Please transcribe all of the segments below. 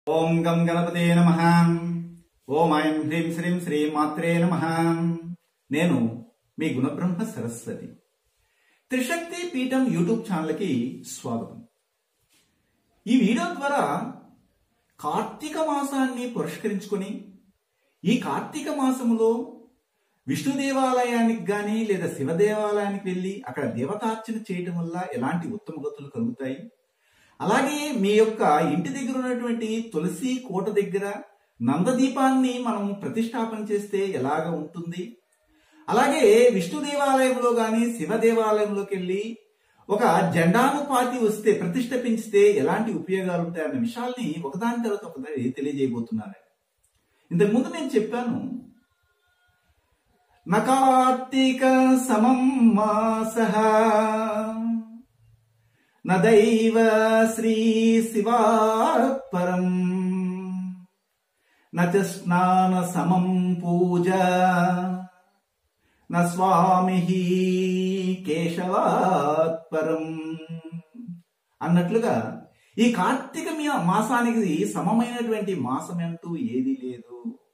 ఓం గం గణపతే నమ ఓం ఐం హ్రీం శ్రీం శ్రీ మాత్రే నమ నేను మీ గుణబ్రహ్మ సరస్వతి త్రిశక్తి పీఠం యూట్యూబ్ ఛానల్కి స్వాగతం ఈ వీడియో ద్వారా కార్తీక మాసాన్ని పురస్కరించుకొని ఈ కార్తీక మాసములో విష్ణు దేవాలయానికి గాని లేదా శివ దేవాలయానికి వెళ్ళి అక్కడ దేవతార్చన చేయటం వల్ల ఎలాంటి ఉత్తమ గతులు కలుగుతాయి అలాగే మీ యొక్క ఇంటి దగ్గర ఉన్నటువంటి తులసి కోట దగ్గర నందదీపాన్ని మనం ప్రతిష్టాపన చేస్తే ఎలాగ ఉంటుంది అలాగే విష్ణు దేవాలయంలో గాని శివ దేవాలయంలోకి వెళ్ళి ఒక జెండాను పాతి వస్తే ప్రతిష్ఠపించితే ఎలాంటి ఉపయోగాలు ఉంటాయన్న విషయాల్ని ఒకదాని తర్వాత ఒకదాని తెలియజేయబోతున్నాను ఇంతకు ముందు నేను చెప్పాను నకార్తీక సమం మాసః నదైవ శ్రీ శివాత్పరం నచ స్నాన సమం పూజ న స్వామి కేశవాత్పరం అన్నట్లుగా ఈ కార్తీక మీ- మాసానికి సమమైనటువంటి మాసం అంటూ ఏది లేదు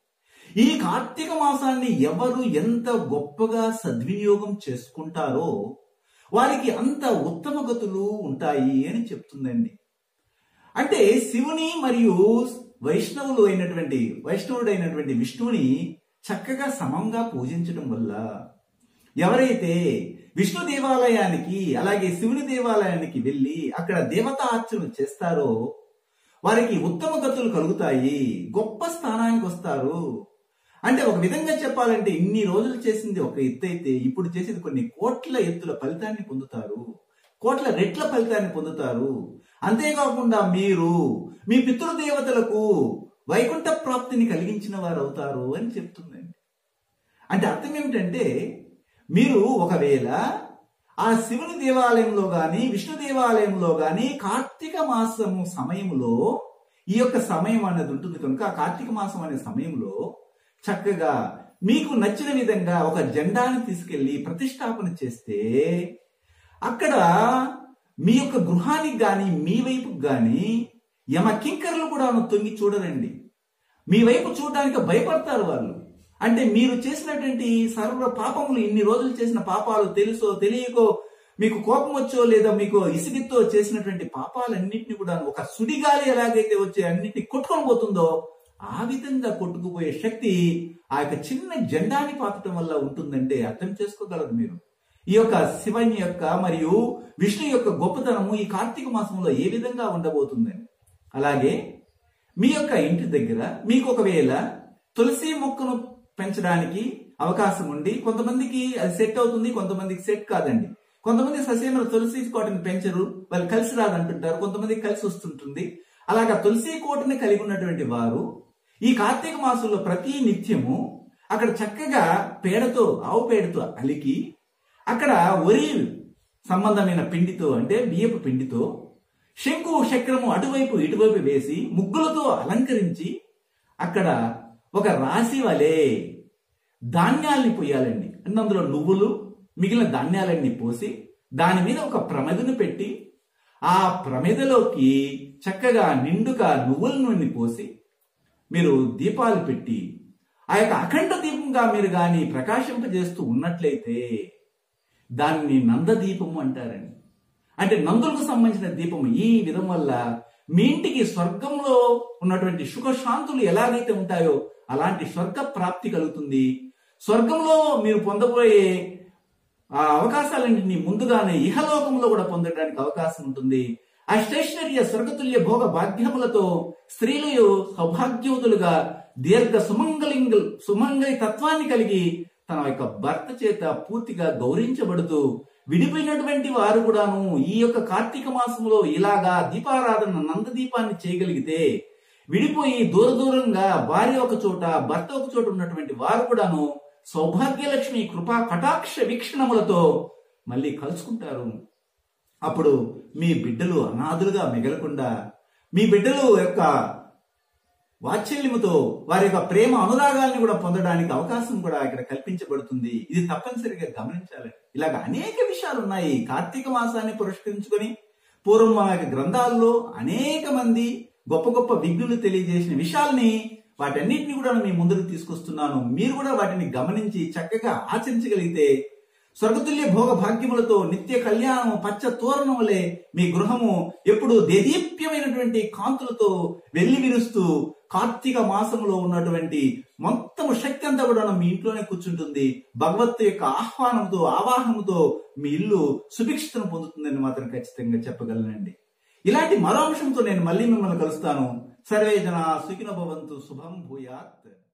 ఈ కార్తీక మాసాన్ని ఎవరు ఎంత గొప్పగా సద్వినియోగం చేసుకుంటారో వారికి అంత ఉత్తమ గతులు ఉంటాయి అని చెప్తుందండి అంటే శివుని మరియు వైష్ణవులు అయినటువంటి వైష్ణవుడైనటువంటి విష్ణువుని చక్కగా సమంగా పూజించడం వల్ల ఎవరైతే విష్ణు దేవాలయానికి అలాగే శివుని దేవాలయానికి వెళ్ళి అక్కడ దేవతా అర్చన చేస్తారో వారికి ఉత్తమ గతులు కలుగుతాయి గొప్ప స్థానానికి వస్తారు అంటే ఒక విధంగా చెప్పాలంటే ఇన్ని రోజులు చేసింది ఒక ఎత్తు అయితే ఇప్పుడు చేసేది కొన్ని కోట్ల ఎత్తుల ఫలితాన్ని పొందుతారు కోట్ల రెట్ల ఫలితాన్ని పొందుతారు అంతేకాకుండా మీరు మీ పితృదేవతలకు వైకుంఠ ప్రాప్తిని కలిగించిన వారు అవుతారు అని చెప్తుందండి అంటే అర్థం ఏమిటంటే మీరు ఒకవేళ ఆ శివుని దేవాలయంలో గాని విష్ణు దేవాలయంలో గాని కార్తీక మాసము సమయంలో ఈ యొక్క సమయం అనేది ఉంటుంది కనుక ఆ కార్తీక మాసం అనే సమయంలో చక్కగా మీకు నచ్చిన విధంగా ఒక జెండాని తీసుకెళ్లి ప్రతిష్టాపన చేస్తే అక్కడ మీ యొక్క గృహానికి గాని మీ వైపుకి గాని యమ కింకర్లు కూడా తొంగి చూడరండి మీ వైపు చూడడానికి భయపడతారు వాళ్ళు అంటే మీరు చేసినటువంటి సర్వ పాపములు ఇన్ని రోజులు చేసిన పాపాలు తెలుసో తెలియకో మీకు కోపం వచ్చో లేదా మీకు ఇసుగితో చేసినటువంటి పాపాలన్నింటినీ కూడా ఒక సుడిగాలి ఎలాగైతే వచ్చే అన్నింటినీ కొట్టుకొని పోతుందో ఆ విధంగా కొట్టుకుపోయే శక్తి ఆ యొక్క చిన్న జెండాని పాతటం వల్ల ఉంటుందంటే అర్థం చేసుకోగలరు మీరు ఈ యొక్క శివని యొక్క మరియు విష్ణు యొక్క గొప్పతనము ఈ కార్తీక మాసంలో ఏ విధంగా ఉండబోతుందని అలాగే మీ యొక్క ఇంటి దగ్గర మీకు ఒకవేళ తులసి మొక్కను పెంచడానికి అవకాశం ఉండి కొంతమందికి అది సెట్ అవుతుంది కొంతమందికి సెట్ కాదండి కొంతమంది ససేమర తులసి కోటని పెంచరు వాళ్ళు కలిసి రాదంటుంటారు కొంతమందికి కలిసి వస్తుంటుంది అలాగా తులసి కోటని కలిగి ఉన్నటువంటి వారు ఈ కార్తీక మాసంలో ప్రతి నిత్యము అక్కడ చక్కగా పేడతో ఆవు పేడతో అలికి అక్కడ వరి సంబంధమైన పిండితో అంటే బియ్యపు పిండితో శంకు చక్రము అటువైపు ఇటువైపు వేసి ముగ్గులతో అలంకరించి అక్కడ ఒక రాశి వలె ధాన్యాల్ని పోయాలండి అంటే అందులో నువ్వులు మిగిలిన ధాన్యాలన్నీ పోసి దాని మీద ఒక ప్రమిదను పెట్టి ఆ ప్రమిదలోకి చక్కగా నిండుగా నువ్వుల నూనె పోసి మీరు దీపాలు పెట్టి ఆ యొక్క అఖండ దీపంగా మీరు గాని ప్రకాశింపజేస్తూ ఉన్నట్లయితే దాన్ని నందదీపము అంటారండి అంటే నందులకు సంబంధించిన దీపం ఈ విధం వల్ల మీ ఇంటికి స్వర్గంలో ఉన్నటువంటి సుఖశాంతులు ఎలాగైతే ఉంటాయో అలాంటి స్వర్గ ప్రాప్తి కలుగుతుంది స్వర్గంలో మీరు పొందబోయే ఆ అవకాశాలన్నింటినీ ముందుగానే ఇహలోకంలో కూడా పొందడానికి అవకాశం ఉంటుంది అష్టైశ్వర్య స్వర్గతుల్య భోగ భాగ్యములతో స్త్రీలు సౌభాగ్యవతులుగా దీర్ఘ సుమంగలింగ సుమంగళి తత్వాన్ని కలిగి తన యొక్క భర్త చేత పూర్తిగా గౌరవించబడుతూ విడిపోయినటువంటి వారు కూడాను ఈ యొక్క కార్తీక మాసంలో ఇలాగా దీపారాధన నందదీపాన్ని చేయగలిగితే విడిపోయి దూర దూరంగా భార్య ఒక చోట భర్త ఒక చోట ఉన్నటువంటి వారు కూడాను సౌభాగ్యలక్ష్మి కృపా కటాక్ష వీక్షణములతో మళ్ళీ కలుసుకుంటారు అప్పుడు మీ బిడ్డలు అనాథులుగా మిగలకుండా మీ బిడ్డలు యొక్క వాత్సల్యముతో వారి యొక్క ప్రేమ అనురాగాల్ని కూడా పొందడానికి అవకాశం కూడా ఇక్కడ కల్పించబడుతుంది ఇది తప్పనిసరిగా గమనించాలి ఇలాగ అనేక విషయాలు ఉన్నాయి కార్తీక మాసాన్ని పురస్కరించుకొని పూర్వం మన యొక్క గ్రంథాల్లో అనేక మంది గొప్ప గొప్ప విఘ్నులు తెలియజేసిన విషయాల్ని వాటన్నిటిని కూడా మీ ముందుకు తీసుకొస్తున్నాను మీరు కూడా వాటిని గమనించి చక్కగా ఆచరించగలిగితే స్వర్గతుల్య భోగ భాగ్యములతో నిత్య కళ్యాణము పచ్చ తోరణం వలె మీ గృహము ఎప్పుడు దేదీప్యమైనటువంటి కాంతులతో వెళ్లి విరుస్తూ కార్తీక మాసంలో ఉన్నటువంటి మొత్తము శక్తి అంతా కూడా మీ ఇంట్లోనే కూర్చుంటుంది భగవత్ యొక్క ఆహ్వానంతో ఆవాహనంతో మీ ఇల్లు సుభిక్షతను పొందుతుందని మాత్రం ఖచ్చితంగా చెప్పగలనండి ఇలాంటి మరో అంశంతో నేను మళ్ళీ మిమ్మల్ని కలుస్తాను సర్వే జన సుఖిన భవంతు శుభం భూయాత్